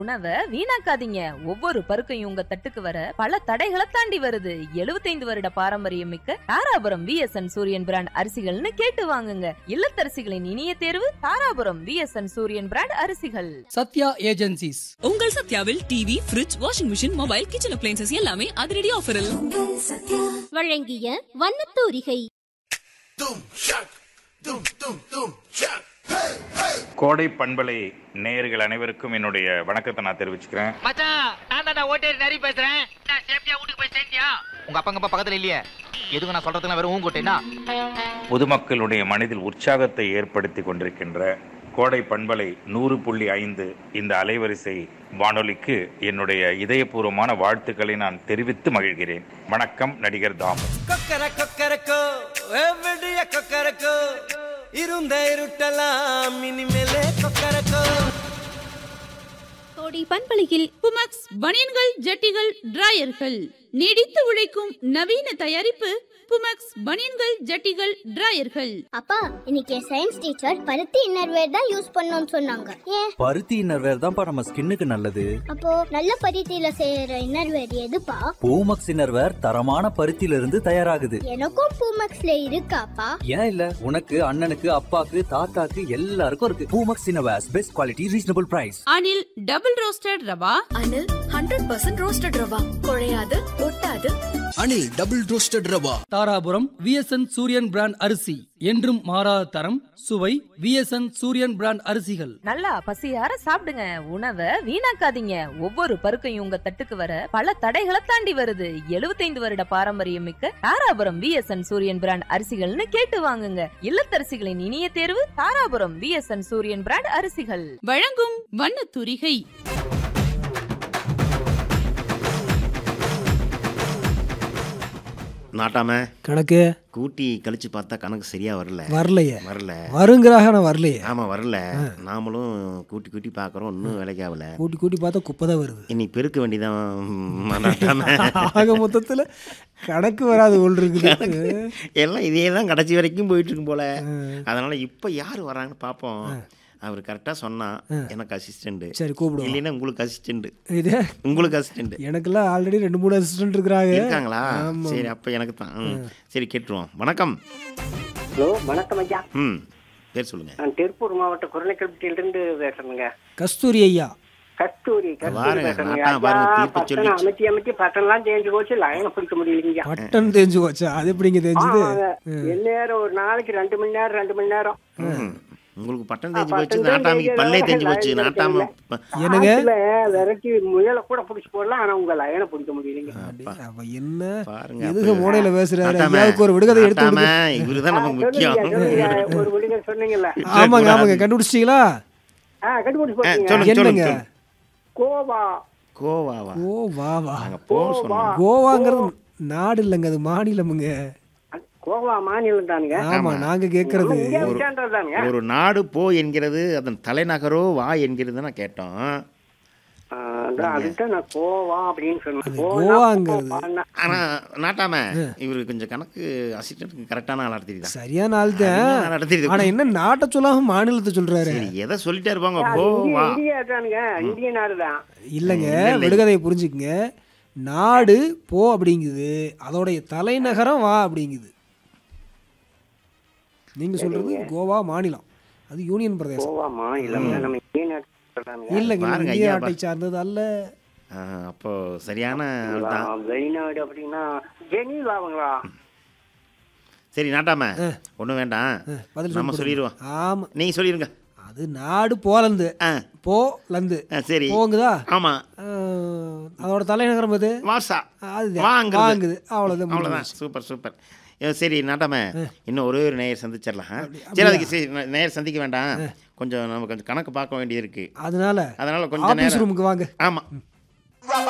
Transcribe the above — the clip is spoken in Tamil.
உணவை வீணாக்காதீங்க ஒவ்வொரு பருக்கையும் உங்க தட்டுக்கு வர பல தடைகளை தாண்டி வருது 75 வருட பாரம்பரியம் மிக்க தாராபுரம் விஎஸ்என் சூரியன் பிராண்ட் அரிசிகள்னு கேட்டு வாங்குங்க இல்லத்தரசிகளின் இனிய தேர்வு தாராபுரம் விஎஸ்என் சூரியன் பிராண்ட் அரிசிகள் சத்யா ஏஜென்சிஸ் உங்கள் சத்யாவில் TV fridge washing machine mobile kitchen appliances எல்லாமே அதிரடி ஆஃபரில் வழங்கிய வண்ணத்தூரிகை கோடை பண்பலை நேயர்கள் அனைவருக்கும் என்னுடைய வணக்கத்தை நான் தெரிவிச்சுக்கிறேன் மச்சான் நான் தான்டா ஓட்டேரி நரி பேசுறேன் நான் சேஃப்டியா வீட்டுக்கு போய் சேர்ந்தியா உங்க அப்பா அப்பா பக்கத்துல இல்லையே எதுக்கு நான் சொல்றதுக்கு வெறும் ஊங்கோட்டேனா பொதுமக்களுடைய மனதில் உற்சாகத்தை ஏற்படுத்தி கொண்டிருக்கின்ற கோடை பண்பலை நூறு புள்ளி ஐந்து இந்த அலைவரிசை வானொலிக்கு என்னுடைய இதயபூர்வமான வாழ்த்துக்களை நான் தெரிவித்து மகிழ்கிறேன் வணக்கம் நடிகர் தாமு கொக்கர கொக்கரக்கோ எவ்வளிய கொக்கரக்கோ இருந்த இருட்டலாம் இனிமேலே கொக்கரக்கோ கோடி பண்பலையில் புமக்ஸ் பனியன்கள் ஜட்டிகள் டிராயர்கள் நீடித்து உழைக்கும் நவீன தயாரிப்பு புமக்ஸ் பனியன்கள் ஜட்டிகள் டிராயர்கள் அப்பா இன்னைக்கு சயின்ஸ் டீச்சர் பருத்தி இன்னர்வேர் தான் யூஸ் பண்ணணும்னு சொன்னாங்க ஏன் பருத்தி இன்னர்வேர் தான்ப்பா நம்ம ஸ்கின்னுக்கு நல்லது அப்போ நல்ல பருத்தியில செய்யற இன்னர்வேர் எதுப்பா பூமக்ஸ் இன்னர்வேர் தரமான பருத்தியில இருந்து தயாராகுது எனக்கும் பூமக்ஸ்ல இருக்காப்பா ஏன் இல்ல உனக்கு அண்ணனுக்கு அப்பாக்கு தாத்தாக்கு எல்லாருக்கும் இருக்கு Poomex innerwears best quality reasonable price Anil double roasted rava Anil hundred percent roasted rava குழையாது ஒட்டாது Anil double roasted rava Dharapuram V S N Suriyan brand அரிசி என்றும் மாறாத தரம் சுவை விஎஸ்என் சூரியன் பிராண்ட் அரிசிகள் நல்லா பசியார சாப்பிடுங்க உணவை வீணாக்காதீங்க ஒவ்வொரு பருக்கையும் உங்க தட்டுக்கு வர பல தடைகளை தாண்டி வருது 75 வருட பாரம்பரியம் மிக்க தாராபுரம் விஎஸ்என் சூரியன் பிராண்ட் அரிசிகள்னு கேட்டு வாங்குங்க இல்லத்தரசிகளின் இனிய தேர்வு தாராபுரம் விஎஸ்என் சூரியன் பிராண்ட் அரிசிகள் வழங்கும் வண்ணத்தூரிகை நாட்டாம கணக்கு கூட்டி கழிச்சு பார்த்தா கணக்கு சரியா வரல வரலையே வரல வருங்கிறாக ஆனால் வரலையே ஆமா வரல நாமளும் கூட்டி கூட்டி பார்க்கறோம் இன்னும் வேலைக்கு ஆகல கூட்டி கூட்டி பார்த்தா குப்பை தான் வருது இனி பெருக்க வேண்டியதான் நாட்டாம ஆக மொத்தத்தில் கணக்கு வராது ஒன்று இருக்குது எல்லாம் இதே தான் கடைசி வரைக்கும் போயிட்டு இருக்கும் போல அதனால இப்போ யார் வராங்கன்னு பார்ப்போம் அவர் கரெக்டாக சொன்னா எனக்கு அசிஸ்டண்ட் சரி கூப்பிடுவோம் இல்லைன்னா உங்களுக்கு அசிஸ்டண்ட் இது உங்களுக்கு அசிஸ்டண்ட் எனக்கெல்லாம் ஆல்ரெடி ரெண்டு மூணு அசிஸ்டன்ட் இருக்கிறாங்க இருக்காங்களா ஆமா. சரி அப்போ எனக்கு தான் ம். சரி கேட்டுருவோம் வணக்கம் ஹலோ வணக்கம் ஐயா ம் பேர் சொல்லுங்க நான் திருப்பூர் மாவட்டம் குரலைக்கல்பட்டியிலிருந்து பேசுறேங்க கஸ்தூரி ஐயா கஸ்தூரி கஸ்தூரி பாருங்க, பேசுறேங்க நாட்டா பாருங்க, ஐயா, தீர்ப்பு பட்டணம் சொல்லிடுச்சு. அமைத்தி அமைத்தி பட்டம்லாம் தேஞ்சு போச்சு லைனை பிடிக்க முடியலைங்க பட்டன் தெரிஞ்சு போச்சா அது எப்படிங்க தெரிஞ்சது எந்நேரம் ஒரு நாளைக்கு ரெண்டு மணி நேரம் ரெண்டு மணி நேரம் ம். உங்களுக்கு பட்டம் தேஞ்சு ஆ, போச்சு பட்டம் நாட்டாமைக்கு தேஞ்சு பல்லே தேஞ்சு லைன் போச்சு கிடைக்கல. நாட்டாம ப- என்னங்க ஆத்துல விரட்டி முயலை கூட பிடிச்சி போடலாம் ஆனா உங்க லைனை பிடிக்க முடியலைங்க அப்பா, அப்ப என்ன பாருங்க எதுக்கு அப்ப- மூடையில பேசுறாரு நாட்டாம, ஐயாவுக்கு ஒரு விடுகதை எடுத்து நாட்டாம, கொடுங்க. இவருதான் நமக்கு ஆ, முக்கியம் சொல்லுங்க, சொல்லுங்க. ஒரு விடுங்க சொன்னீங்கல்ல ஆமாங்க ஆமாங்க கண்டுபிடிச்சிட்டீங்களா ஆ கண்டுபிடிச்சு ஆ, போட்டீங்க சொல்லுங்க சொல்லுங்க என்னங்க? சொல்லுங்க. கோவா கோவாவா ஓ வா வா நாங்க போக சொன்னோம் கோவாங்கிறது நாடு இல்லைங்க அது மாநிலமுங்க கோவா மாநிலம் தானுங்க ஆமா நாங்க கேக்குறது இந்தியாவுக்கான்றதானுங்க ஒரு நாடு போ என்கிறது அதன் தலைநகரோ வா என்கிறது நான் கேட்டோம் ஆ, அதான் அதுதான் நான் கோவா அப்படின்னு சொன்னேன் அது கோவா, கோவாங்கிறது. கோவான்னா. ஆனா நாட்டாம இவரு கொஞ்சம் கணக்கு அசிஸ்டன்ட் கரெக்டான ஆளா தெரியுதா சரியான ஆள் தான் சரியான ஆளா தெரியுது. ஆனா என்ன நாட்டை சொல்லாம மாநிலத்தை சொல்றாரு சரி எதை சொல்லிட்டே இருப்பாங்க அது இந்திய- கோவா இந்தியா தானுங்க இந்திய நாடு தான் இல்லைங்க இல்ல, இல்ல. விடுகதையை புரிஞ்சுக்குங்க நாடு போ அப்படிங்குது அதோடைய தலைநகரம் வா அப்படிங்குது நீங்க சொல்றது கோவா மாநிலம் அது யூனியன் பிரதேசம் கோவா மாநிலம் நம்ம இந்திய நாடு சொல்றானுங்க. இல்லைங்க நம்ம பாருங்க இந்திய ஐயா, நாட்டை சார்ந்தது அல்ல ஆ, அப்போ சரியான ஆள் தான் ஆ, வெளிநாடு அப்படின்னா ஜெனீவாங்களா சரி நாட்டாம ஒண்ணும் வேண்டாம் பதில் நம்ம சொல்லி சொல்லிடுவோம் ஆமா நீங்க சொல்லிருங்க அது நாடு போலந்து ஆ, போலந்து ஆ, சரி போங்குதா ஆமா ஆஹ், அதோட தலைநகரம் எது வாசா அது வாங்குறது. வாங்குது அவ்வளவுதான் அவ்வளோதான் முடிஞ்சு சூப்பர் சூப்பர் ஏ, சரி நாட்டாம இன்னும் ஒரே ஒரு நேயர் சந்திச்சிடலாம் சரி அதுக்கு சரி நே- நேயர் சந்திக்க வேண்டாம் கொஞ்சம் நம்ம கொஞ்சம் கணக்கு பார்க்க வேண்டியது இருக்கு அதனால அதனால கொஞ்சம் ஆபீஸ் நேரம் ரூமுக்கு வாங்க ஆமா